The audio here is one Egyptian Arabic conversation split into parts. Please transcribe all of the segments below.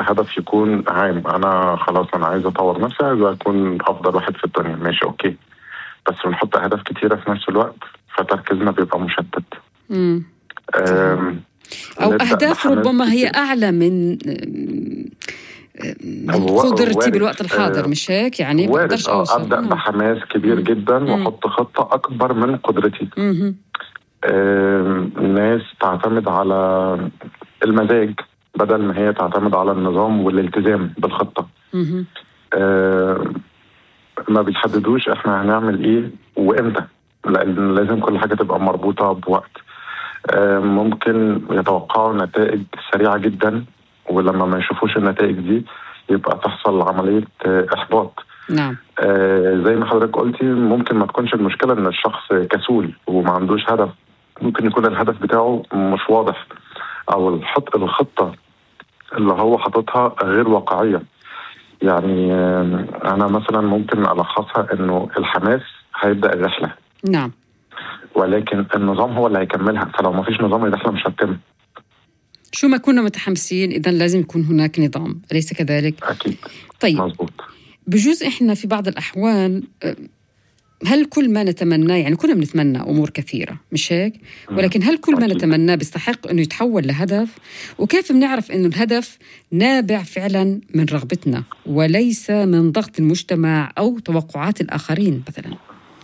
هدف يكون عام انا خلاص انا عايز اطور نفسي عايز اكون افضل واحد في الدنيا ماشي اوكي بس بنحط اهداف كتيره في نفس الوقت فتركيزنا بيبقى مشتت مم. آم، او نبدأ اهداف بحماس ربما هي كتير. اعلى من من هو- قدرتي وارد. بالوقت الحاضر آه، مش هيك يعني وارد بقدرش اه اوصل ابدا نعم. بحماس كبير جدا مم. واحط خطه اكبر من قدرتي مهم. آم، الناس تعتمد على المزاج بدل ما هي تعتمد على النظام والالتزام بالخطه مهم. آم، ما بيحددوش احنا هنعمل ايه وامتى لان لازم كل حاجه تبقى مربوطه بوقت آم، ممكن يتوقعوا نتائج سريعه جدا ولما ما يشوفوش النتائج دي يبقى تحصل عمليه آه، احباط نعم آه، زي ما حضرتك قلتي ممكن ما تكونش المشكله ان الشخص كسول وما عندوش هدف ممكن يكون الهدف بتاعه مش واضح او الحط الخطه اللي هو حاططها غير واقعيه يعني آه، انا مثلا ممكن الخصها انه الحماس هيبدا الرحله نعم ولكن النظام هو اللي هيكملها فلو ما فيش نظام الرحله مش هتتم شو ما كنا متحمسين اذا لازم يكون هناك نظام اليس كذلك اكيد طيب مظبوط بجوز احنا في بعض الاحوال أه، هل كل ما نتمناه يعني كلنا بنتمنى امور كثيره مش هيك ولكن هل كل ما أكيد. نتمناه بيستحق انه يتحول لهدف وكيف بنعرف انه الهدف نابع فعلا من رغبتنا وليس من ضغط المجتمع او توقعات الاخرين مثلا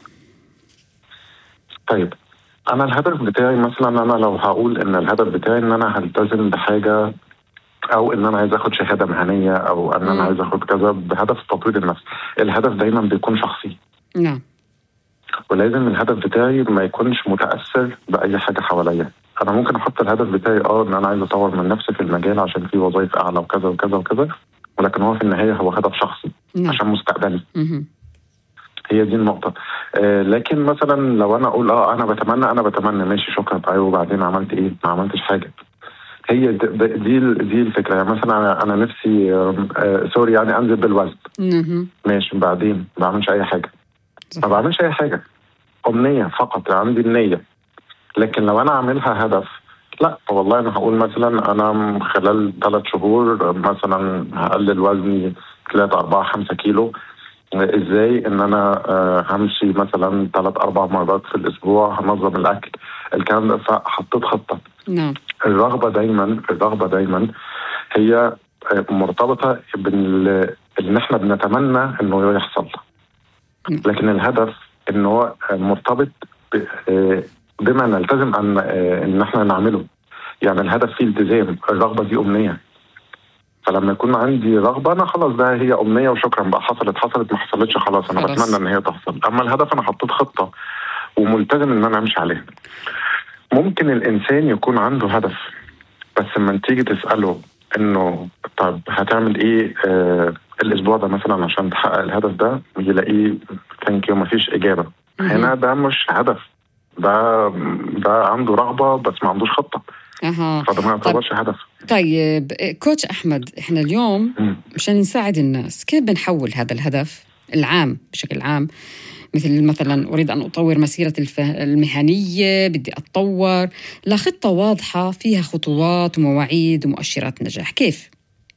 طيب انا الهدف بتاعي مثلا انا لو هقول ان الهدف بتاعي ان انا هلتزم بحاجه او ان انا عايز اخد شهاده مهنيه او ان مم. انا عايز اخد كذا بهدف تطوير النفس الهدف دايما بيكون شخصي نعم ولازم الهدف بتاعي ما يكونش متاثر باي حاجه حواليا انا ممكن احط الهدف بتاعي اه ان انا عايز اطور من نفسي في المجال عشان في وظائف اعلى وكذا وكذا وكذا ولكن هو في النهايه هو هدف شخصي نعم عشان مستقبلي مهم. هي دي النقطة آه لكن مثلا لو أنا أقول أه أنا بتمنى أنا بتمنى ماشي شكرا أيوه وبعدين عملت إيه؟ ما عملتش حاجة. هي د- د- دي ال- دي الفكرة يعني مثلا أنا, أنا نفسي آه آه سوري يعني أنزل بالوزن مهم. ماشي بعدين ما بعملش أي حاجة. صح. ما بعملش أي حاجة. أمنية فقط عندي النية. لكن لو أنا عاملها هدف لا والله أنا هقول مثلا أنا خلال ثلاث شهور مثلا هقلل وزني 3 4 5 كيلو ازاي ان انا آه، همشي مثلا ثلاث اربع مرات في الاسبوع هنظم الاكل الكلام ده فحطيت خطه نعم الرغبه دايما الرغبه دايما هي آه، مرتبطه بال ان احنا بنتمنى انه يحصل نعم. لكن الهدف ان هو آه، مرتبط ب- آه، بما نلتزم ان آه، ان احنا نعمله يعني الهدف فيه التزام الرغبه دي امنيه فلما يكون عندي رغبه انا خلاص ده هي امنيه وشكرا بقى حصلت حصلت ما حصلتش خلاص انا خلاص. بتمنى ان هي تحصل اما الهدف انا حطيت خطه وملتزم ان انا امشي عليها ممكن الانسان يكون عنده هدف بس لما تيجي تساله انه طب هتعمل ايه آه الاسبوع ده مثلا عشان تحقق الهدف ده يلاقيه ثانك يو مفيش اجابه مهم. هنا ده مش هدف ده ده عنده رغبه بس ما عندوش خطه اها فده ما يعتبرش هدف طيب كوتش احمد احنا اليوم مم. مشان نساعد الناس كيف بنحول هذا الهدف العام بشكل عام مثل مثلا أريد أن أطور مسيرتي الف- المهنية بدي أتطور لخطة واضحة فيها خطوات ومواعيد ومؤشرات نجاح كيف؟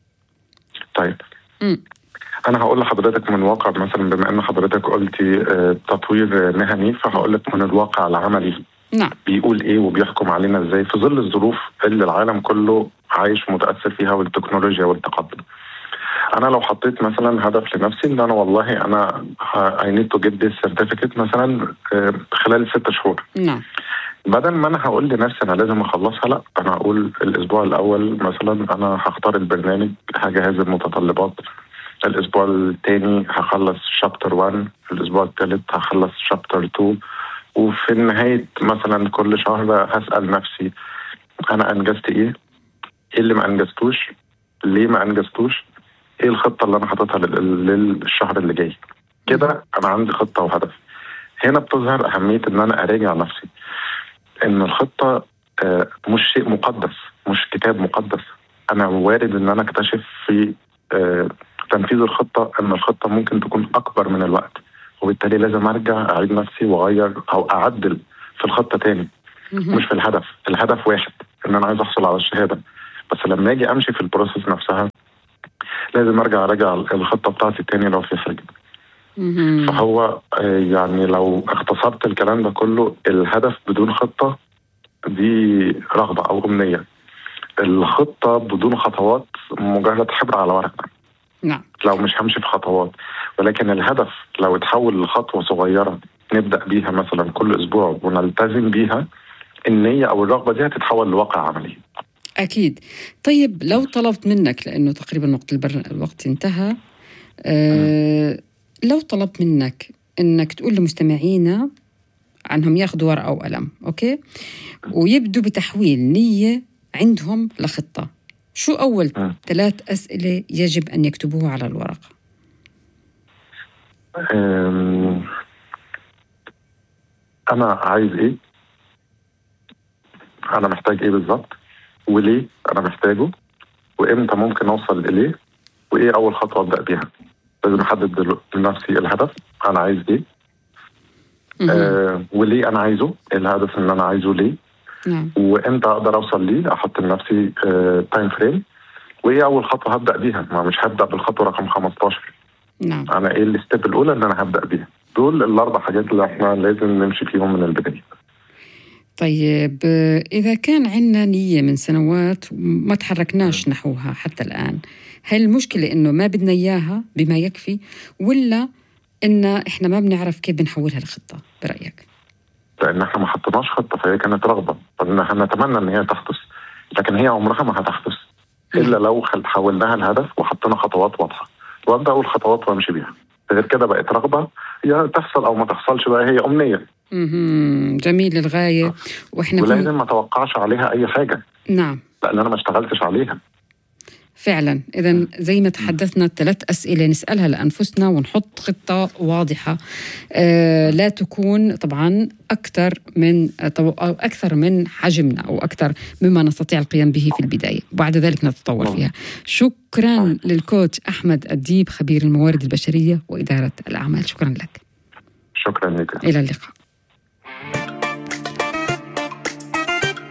طيب مم. انا هقول لحضرتك من واقع مثلا بما ان حضرتك قلتي آه، تطوير آه، مهني فهقول لك من الواقع العملي نعم بيقول ايه وبيحكم علينا ازاي في ظل الظروف اللي العالم كله عايش متاثر فيها والتكنولوجيا والتقدم. انا لو حطيت مثلا هدف لنفسي ان انا والله انا اي نيد تو جيت ذيس سيرتيفيكت مثلا آه، خلال ست شهور نعم بدل ما انا هقول لنفسي انا لازم اخلصها لا انا هقول الاسبوع الاول مثلا انا هختار البرنامج هجهز المتطلبات الاسبوع الثاني هخلص شابتر 1 الاسبوع الثالث هخلص شابتر 2 وفي نهايه مثلا كل شهر هسال نفسي انا انجزت ايه؟ ايه اللي ما انجزتوش؟ ليه ما انجزتوش؟ ايه الخطه اللي انا حاططها لل- للشهر اللي جاي؟ كده انا عندي خطه وهدف. هنا بتظهر اهميه ان انا اراجع نفسي. ان الخطه آه، مش شيء مقدس مش كتاب مقدس انا وارد ان انا اكتشف في آه، تنفيذ الخطه ان الخطه ممكن تكون اكبر من الوقت وبالتالي لازم ارجع اعيد نفسي واغير او اعدل في الخطه تاني مهم. مش في الهدف الهدف واحد ان انا عايز احصل على الشهاده بس لما اجي امشي في البروسيس نفسها لازم ارجع اراجع الخطه بتاعتي تاني لو في حاجه مهم. فهو آه، يعني لو اختصرت الكلام ده كله الهدف بدون خطه دي رغبه او امنيه الخطه بدون خطوات مجرد حبر على ورق نعم لو مش همشي في خطوات ولكن الهدف لو اتحول لخطوه صغيره نبدا بيها مثلا كل اسبوع ونلتزم بيها النيه او الرغبه دي هتتحول لواقع عملي أكيد طيب لو طلبت منك لأنه تقريبا وقت البر... الوقت انتهى أه... لو طلبت منك أنك تقول لمستمعينا عنهم ياخذوا ورقة وقلم أوكي ويبدوا بتحويل نية عندهم لخطة شو أول مم. ثلاث أسئلة يجب أن يكتبوها على الورقة أم، انا عايز ايه انا محتاج ايه بالظبط وليه انا محتاجه وامتى ممكن اوصل اليه وايه اول خطوه ابدا بيها لازم احدد دلو- لنفسي الهدف انا عايز ايه مهم. آه وليه انا عايزه إيه الهدف اللي انا عايزه ليه نعم وامتى اقدر اوصل ليه احط لنفسي آه تايم فريم وايه اول خطوه هبدا بيها ما مش هبدا بالخطوه رقم 15 نعم انا ايه الستيب الاولى اللي انا هبدا بيها دول الاربع حاجات اللي احنا لازم نمشي فيهم من البدايه طيب آه، إذا كان عندنا نية من سنوات وما تحركناش نحوها حتى الآن هل المشكلة إنه ما بدنا إياها بما يكفي ولا إن إحنا ما بنعرف كيف بنحولها لخطة برأيك؟ لان احنا ما حطيناش خطه فهي كانت رغبه فإن نتمنى ان هي تحدث لكن هي عمرها ما هتحدث الا لو خل- حولناها لهدف وحطينا خطوات واضحه وابدا اول خطوات وامشي بيها غير كده بقت رغبه يا تحصل او ما تحصلش بقى هي امنيه مهم. جميل للغاية وإحنا كنا ولازم ما اتوقعش عليها اي حاجه نعم لان انا ما اشتغلتش عليها فعلا إذا زي ما تحدثنا ثلاث أسئلة نسألها لأنفسنا ونحط خطة واضحة آه لا تكون طبعا أكثر من أو أكثر من حجمنا أو أكثر مما نستطيع القيام به في البداية وبعد ذلك نتطور فيها شكرا للكوتش أحمد أديب خبير الموارد البشرية وإدارة الأعمال شكرا لك شكرا لك إلى اللقاء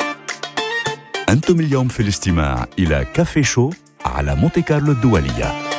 أنتم اليوم في الاستماع إلى كافي شو على مونتي كارلو الدولية